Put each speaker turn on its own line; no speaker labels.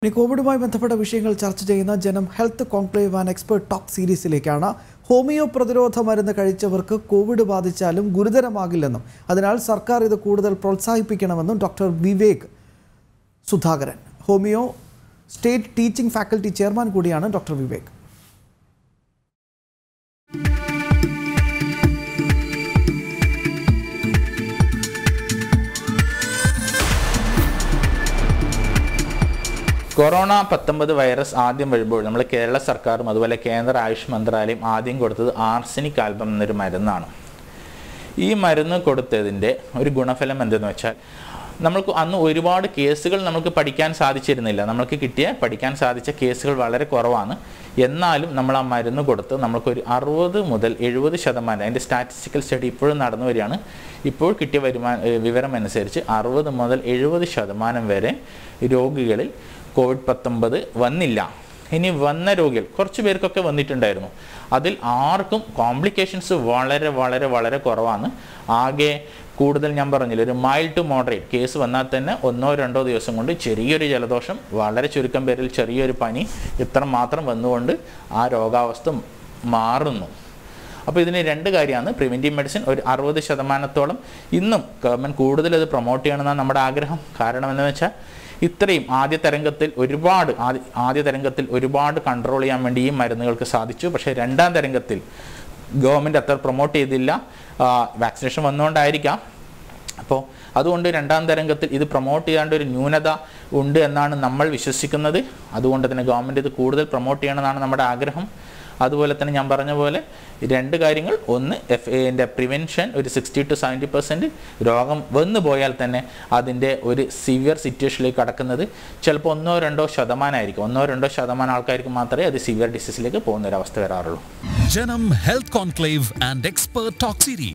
ഇനി കോവിഡുമായി ബന്ധപ്പെട്ട വിഷയങ്ങൾ ചർച്ച ചെയ്യുന്ന Janam health conclave and expert talk സീരീസിലേക്കാണ് ഹോമിയോ പ്രതിരോധ മരുന്ന് കഴിച്ചവർക്ക് കോവിഡ് ബാധിച്ചാലും ഗുരുതരമാകില്ലെന്നും അതിനാൽ സർക്കാർ ഇത് കൂടുതൽ പ്രോത്സാഹിപ്പിക്കണമെന്നും doctor Vivek Sudhakaran homeo state teaching faculty chairman കൂടിയാണ് ഡോക്ടർ വിവേക്
കൊറോണ പത്തൊമ്പത് വൈറസ് ആദ്യം വരുമ്പോൾ നമ്മൾ കേരള സർക്കാരും അതുപോലെ കേന്ദ്ര ആയുഷ് മന്ത്രാലയം ആദ്യം കൊടുത്തത് ആർസനിക് ആൽബം എന്നൊരു മരുന്നാണ് ഈ മരുന്ന് കൊടുത്തതിൻ്റെ ഒരു ഗുണഫലം എന്തെന്ന് വെച്ചാൽ നമ്മൾക്ക് അന്ന് ഒരുപാട് കേസുകൾ നമുക്ക് പഠിക്കാൻ സാധിച്ചിരുന്നില്ല നമ്മൾക്ക് കിട്ടിയ പഠിക്കാൻ സാധിച്ച കേസുകൾ വളരെ കുറവാണ് എന്നാലും നമ്മൾ ആ മരുന്ന് കൊടുത്ത് നമ്മൾക്കൊരു അറുപത് മുതൽ എഴുപത് ശതമാനം അതിൻ്റെ സ്റ്റാറ്റിസ്റ്റിക്കൽ സ്റ്റഡി ഇപ്പോഴും നടന്നു വരികയാണ് ഇപ്പോൾ കിട്ടിയ വരുമാന ഏഹ് വിവരം അനുസരിച്ച് അറുപത് മുതൽ എഴുപത് ശതമാനം വരെ രോഗികളിൽ കോവിഡ് പത്തൊമ്പത് വന്നില്ല ഇനി വന്ന രോഗികൾ കുറച്ച് പേർക്കൊക്കെ വന്നിട്ടുണ്ടായിരുന്നു അതിൽ ആർക്കും കോംപ്ലിക്കേഷൻസ് വളരെ വളരെ വളരെ കുറവാണ് ആകെ കൂടുതൽ ഞാൻ പറഞ്ഞില്ല ഒരു മൈൽഡ് ടു മോഡറേറ്റ് കേസ് വന്നാൽ തന്നെ ഒന്നോ രണ്ടോ ദിവസം കൊണ്ട് ചെറിയൊരു ജലദോഷം വളരെ ചുരുക്കം പേരിൽ ചെറിയൊരു പനി ഇത്ര മാത്രം വന്നുകൊണ്ട് ആ രോഗാവസ്ഥ മാറുന്നു അപ്പോൾ ഇതിന് രണ്ട് കാര്യമാണ് പ്രിവെൻറ്റീവ് മെഡിസിൻ ഒരു അറുപത് ശതമാനത്തോളം ഇന്നും ഗവൺമെൻറ് കൂടുതൽ അത് പ്രൊമോട്ട് ചെയ്യണമെന്നാണ് നമ്മുടെ ആഗ്രഹം കാരണം എന്താണെന്ന് വെച്ചാൽ ഇത്രയും ആദ്യ തരംഗത്തിൽ ഒരുപാട് ആദ്യ ആദ്യ തരംഗത്തിൽ ഒരുപാട് കൺട്രോൾ ചെയ്യാൻ വേണ്ടി ഈ മരുന്നുകൾക്ക് സാധിച്ചു പക്ഷേ രണ്ടാം തരംഗത്തിൽ ഗവൺമെൻറ് അത്ര പ്രൊമോട്ട് ചെയ്തില്ല വാക്സിനേഷൻ വന്നുകൊണ്ടായിരിക്കാം അപ്പോൾ അതുകൊണ്ട് രണ്ടാം തരംഗത്തിൽ ഇത് പ്രൊമോട്ട് ചെയ്യാണ്ട് ഒരു ന്യൂനത ഉണ്ട് എന്നാണ് നമ്മൾ വിശ്വസിക്കുന്നത് അതുകൊണ്ട് തന്നെ ഗവൺമെൻറ് ഇത് കൂടുതൽ പ്രൊമോട്ട് ചെയ്യണമെന്നാണ് നമ്മുടെ ആഗ്രഹം അതുപോലെ തന്നെ ഞാൻ പറഞ്ഞ പോലെ രണ്ട് കാര്യങ്ങൾ ഒന്ന് എഫ് എൻ്റെ പ്രിവെൻഷൻ ഒരു സിക്സ്റ്റി ടു സെവൻറ്റി പെർസെൻറ്റ് രോഗം വന്നു പോയാൽ തന്നെ അതിൻ്റെ ഒരു സിവിയർ സിറ്റുവേഷനിലേക്ക് കടക്കുന്നത് ചിലപ്പോൾ ഒന്നോ രണ്ടോ ശതമാനമായിരിക്കും ഒന്നോ രണ്ടോ ശതമാനം ആൾക്കാർക്ക് മാത്രമേ അത് സിവിയർ ഡിസീസിലേക്ക് പോകുന്ന ഒരു അവസ്ഥ വരാറുള്ളൂ
Janam Health Conclave and Expert Talk Series.